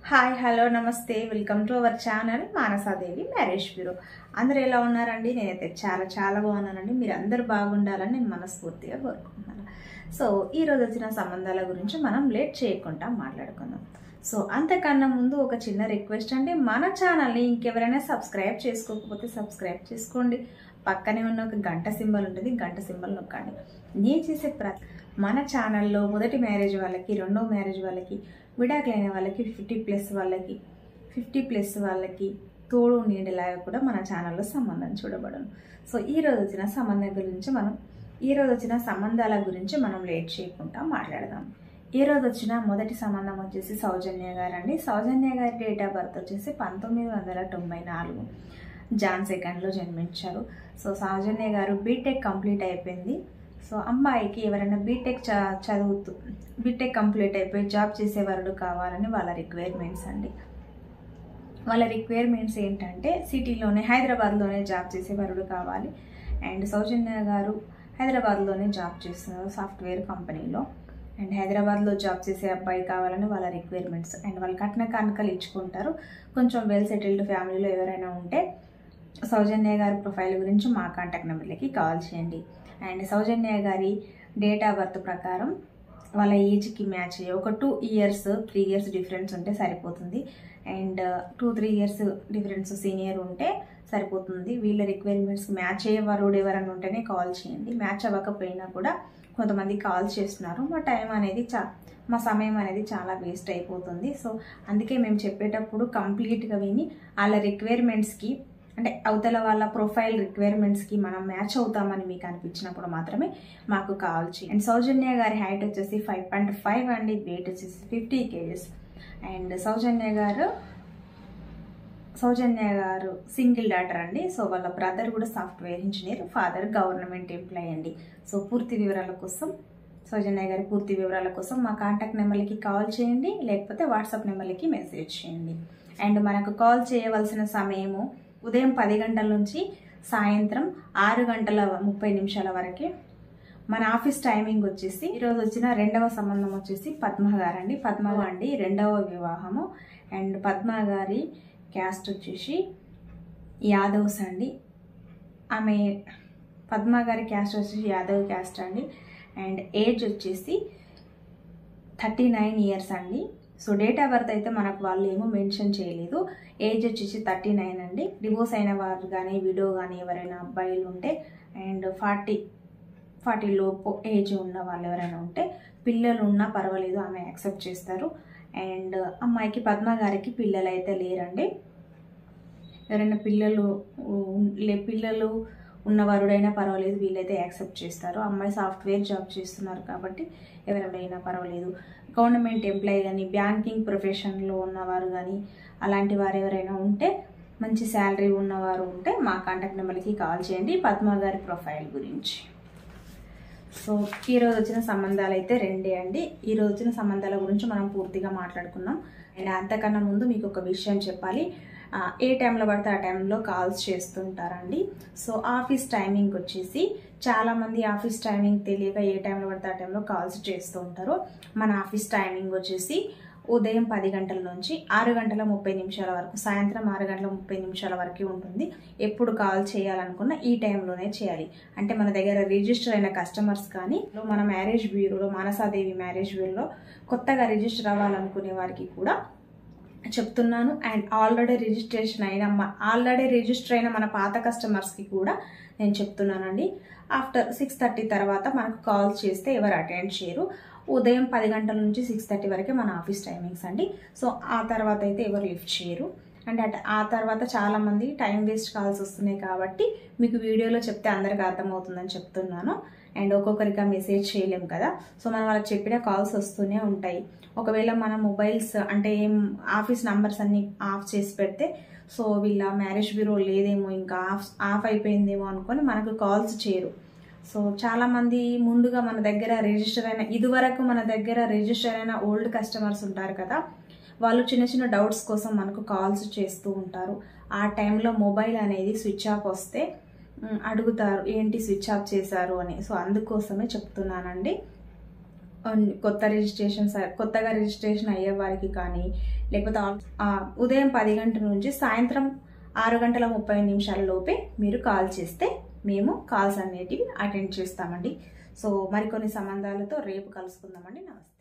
hi hello నమస్తే welcome to our channel Manasadevi marriage bureau అందరూ ఎలా ఉన్నారండి నేనైతే చాలా చాలా బాగున్నానండి మీరు అందరూ బాగుండాలని నేను మనస్ఫూర్తిగా కోరుకుంటున్నాను సో ఈ రోజు వచ్చిన సంబంధాల గురించి మనం లేట్ చేయకుండా మాట్లాడుకుందాం సో అంతకన్నా ముందు ఒక చిన్న రిక్వెస్ట్ అంటే మన ఛానల్ని ఇంకెవరైనా సబ్స్క్రైబ్ చేసుకోకపోతే సబ్స్క్రైబ్ చేసుకోండి పక్కనే ఉన్న ఒక గంట సింబల్ ఉంటుంది గంట సింబల్ నొక్కండి నేను చేసే ప్ర మన ఛానల్లో మొదటి మ్యారేజ్ వాళ్ళకి రెండో మ్యారేజ్ వాళ్ళకి విడాకులైన వాళ్ళకి ఫిఫ్టీ ప్లస్ వాళ్ళకి ఫిఫ్టీ ప్లస్ వాళ్ళకి తోడు నీడలాగా కూడా మన ఛానల్లో సంబంధం చూడబడను సో ఈ రోజు వచ్చిన సంబంధం గురించి మనం ఈ రోజు వచ్చిన సంబంధాల గురించి మనం లేట్ చేయకుండా మాట్లాడదాం ఈ రోజు వచ్చిన మొదటి సంబంధం వచ్చేసి సౌజన్య గారు అండి సౌజన్య గారి డేట్ ఆఫ్ బర్త్ వచ్చేసి పంతొమ్మిది వందల తొంభై నాలుగు జాన్ సెకండ్లో జన్మించారు సో సౌజన్య గారు బీటెక్ కంప్లీట్ అయిపోయింది సో అమ్మాయికి ఎవరైనా బీటెక్ చ చదువుతూ బీటెక్ కంప్లీట్ అయిపోయి జాబ్ చేసేవారు కావాలని వాళ్ళ రిక్వైర్మెంట్స్ అండి వాళ్ళ రిక్వైర్మెంట్స్ ఏంటంటే సిటీలోనే హైదరాబాద్లోనే జాబ్ చేసేవారు కావాలి అండ్ సౌజన్య గారు హైదరాబాద్లోనే జాబ్ చేస్తున్నారు సాఫ్ట్వేర్ కంపెనీలో అండ్ హైదరాబాద్లో జాబ్ చేసే అబ్బాయి కావాలని వాళ్ళ రిక్వైర్మెంట్స్ అండ్ వాళ్ళు కట్న కానుకలు ఇచ్చుకుంటారు కొంచెం వెల్ సెటిల్డ్ ఫ్యామిలీలో ఎవరైనా ఉంటే సౌజన్య గారి ప్రొఫైల్ గురించి మా కాంటాక్ట్ నెంబర్లకి కాల్ చేయండి అండ్ సౌజన్య గారి డేట్ ఆఫ్ బర్త్ ప్రకారం వాళ్ళ ఏజ్కి మ్యాచ్ అయ్యే ఒక two years three years difference ఉంటే సరిపోతుంది and two three years difference senior ఉంటే సరిపోతుంది వీళ్ళ రిక్వైర్మెంట్స్కి మ్యాచ్ అయ్యేవారు ఎవరైనా ఉంటేనే కాల్ చేయండి మ్యాచ్ అవ్వకపోయినా కూడా కొంతమంది కాల్ చేస్తున్నారు మా టైం అనేది చా మా సమయం అనేది చాలా వేస్ట్ అయిపోతుంది సో అందుకే మేము చెప్పేటప్పుడు కంప్లీట్గా విని వాళ్ళ రిక్వైర్మెంట్స్కి అంటే అవతల వాళ్ళ ప్రొఫైల్ రిక్వైర్మెంట్స్కి మనం మ్యాచ్ అవుతామని మీకు అనిపించినప్పుడు మాత్రమే మాకు కాల్ చేయండి అండ్ సౌజన్య గారి హైట్ వచ్చేసి ఫైవ్ పాయింట్ ఫైవ్ అండి వెయిట్ వచ్చేసి ఫిఫ్టీ కేజెస్ అండ్ సౌజన్య గారు సౌజన్య గారు సింగిల్ డాటర్ అండి సో వాళ్ళ బ్రదర్ కూడా software engineer father government employee అండి సో పూర్తి వివరాల కోసం సౌజన్య గారి పూర్తి వివరాల కోసం మా కాంటాక్ట్ నెంబర్లకి కాల్ చేయండి లేకపోతే వాట్సాప్ నెంబర్లకి మెసేజ్ చేయండి అండ్ మనకు కాల్ చేయవలసిన సమయము ఉదయం పది గంటల నుంచి సాయంత్రం ఆరు గంటల ముప్పై నిమిషాల వరకే మన ఆఫీస్ టైమింగ్ వచ్చేసి ఈరోజు వచ్చిన రెండవ సంబంధం వచ్చేసి పద్మ గారు అండి పద్మ అండి రెండవ వివాహము అండ్ పద్మ గారి క్యాస్ట్ వచ్చేసి యాదవ్స్ అండి ఆమె పద్మ గారి క్యాస్ట్ వచ్చేసి యాదవ్ క్యాస్ట్ అండి అండ్ ఏజ్ వచ్చేసి థర్టీ నైన్ ఇయర్స్ అండి సో డేట్ ఆఫ్ బర్త్ అయితే మనకు వాళ్ళు ఏమో మెన్షన్ చేయలేదు ఏజ్ వచ్చేసి థర్టీ నైన్ అండి డివోర్స్ అయిన వారు కానీ విడో కానీ ఎవరైనా అబ్బాయిలు ఉంటే అండ్ ఫార్టీ ఫార్టీ లోపు ఏజ్ ఉన్న వాళ్ళు ఎవరైనా ఉంటే పిల్లలు ఉన్నా పర్వాలేదు ఆమె యాక్సెప్ట్ చేస్తారు అండ్ అమ్మాయికి పద్మ గారికి పిల్లలు అయితే లేరండి ఎవరైనా పిల్లలు లే పిల్లలు ఉన్నవారుడైనా పర్వాలేదు వీళ్ళైతే యాక్సెప్ట్ చేస్తారు అమ్మాయి సాఫ్ట్వేర్ జాబ్ చేస్తున్నారు కాబట్టి ఎవరైనా పర్వాలేదు గవర్నమెంట్ ఎంప్లాయీ కానీ బ్యాంకింగ్ ప్రొఫెషన్లో ఉన్నవారు కానీ అలాంటి వారు ఎవరైనా ఉంటే మంచి శాలరీ ఉన్నవారు ఉంటే మా కాంటాక్ట్ నెంబర్కి కాల్ చేయండి పద్మ గారి ప్రొఫైల్ గురించి సో ఈరోజు వచ్చిన సంబంధాలు అయితే రెండే అండి ఈరోజు వచ్చిన సంబంధాల గురించి మనం పూర్తిగా మాట్లాడుకున్నాం అండ్ అంతకన్నా ముందు మీకు ఒక విషయం చెప్పాలి ఏ టైంలో పడితే ఆ టైంలో కాల్స్ చేస్తుంటారండి సో ఆఫీస్ టైమింగ్ వచ్చేసి చాలామంది ఆఫీస్ టైమింగ్ తెలియక ఏ టైంలో పడితే ఆ టైంలో కాల్స్ చేస్తూ ఉంటారు మన ఆఫీస్ టైమింగ్ వచ్చేసి ఉదయం పది గంటల నుంచి ఆరు గంటల ముప్పై నిమిషాల వరకు సాయంత్రం ఆరు గంటల ముప్పై నిమిషాల వరకు ఉంటుంది ఎప్పుడు కాల్ చేయాలనుకున్న ఈ టైంలోనే చేయాలి అంటే మన దగ్గర రిజిస్టర్ అయిన కస్టమర్స్ కానీ మన మ్యారేజ్ బ్యూరోలో మానసాదేవి మ్యారేజ్ బ్యూరోలో కొత్తగా రిజిస్టర్ అవ్వాలనుకునే వారికి కూడా చెప్తున్నాను అండ్ ఆల్రెడీ రిజిస్ట్రేషన్ అయిన ఆల్రెడీ రిజిస్టర్ అయిన మన పాత కస్టమర్స్కి కూడా నేను చెప్తున్నానండి ఆఫ్టర్ సిక్స్ థర్టీ తర్వాత మనకు కాల్ చేస్తే ఎవరు అటెండ్ చేయరు ఉదయం పది గంటల నుంచి సిక్స్ థర్టీ వరకే మన ఆఫీస్ టైమింగ్స్ అండి సో ఆ తర్వాత అయితే ఎవరు లిఫ్ట్ చేయరు అండ్ అట్ ఆ తర్వాత చాలామంది టైం వేస్ట్ కాల్స్ వస్తున్నాయి కాబట్టి మీకు వీడియోలో చెప్తే అందరికి అర్థమవుతుందని చెప్తున్నాను అండ్ ఒక్కొక్కరిగా మెసేజ్ చేయలేం కదా సో మనం వాళ్ళకి చెప్పిన కాల్స్ వస్తూనే ఉంటాయి ఒకవేళ మన మొబైల్స్ అంటే ఏం ఆఫీస్ నంబర్స్ అన్ని ఆఫ్ చేసి పెడితే సో వీళ్ళ మ్యారేజ్ బ్యూరో లేదేమో ఇంకా ఆఫ్ ఆఫ్ అయిపోయిందేమో అనుకొని మనకు కాల్స్ చేయరు సో చాలామంది ముందుగా మన దగ్గర రిజిస్టర్ అయిన ఇదివరకు మన దగ్గర రిజిస్టర్ అయిన ఓల్డ్ కస్టమర్స్ ఉంటారు కదా వాళ్ళు చిన్న చిన్న డౌట్స్ కోసం మనకు కాల్స్ చేస్తూ ఉంటారు ఆ టైంలో మొబైల్ అనేది స్విచ్ ఆఫ్ వస్తే అడుగుతారు ఏంటి స్విచ్ ఆఫ్ చేశారు అని సో అందుకోసమే చెప్తున్నానండి కొత్త రిజిస్ట్రేషన్ కొత్తగా రిజిస్ట్రేషన్ అయ్యే వారికి కానీ లేకపోతే ఆ- ఆ ఉదయం పది గంటల నుంచి సాయంత్రం ఆరు గంటల ముప్పై నిమిషాల లోపే మీరు కాల్ చేస్తే మేము కాల్స్ అనేటివి అటెండ్ చేస్తామండి సో మరికొన్ని సంబంధాలతో రేపు కలుసుకుందామండి నమస్తే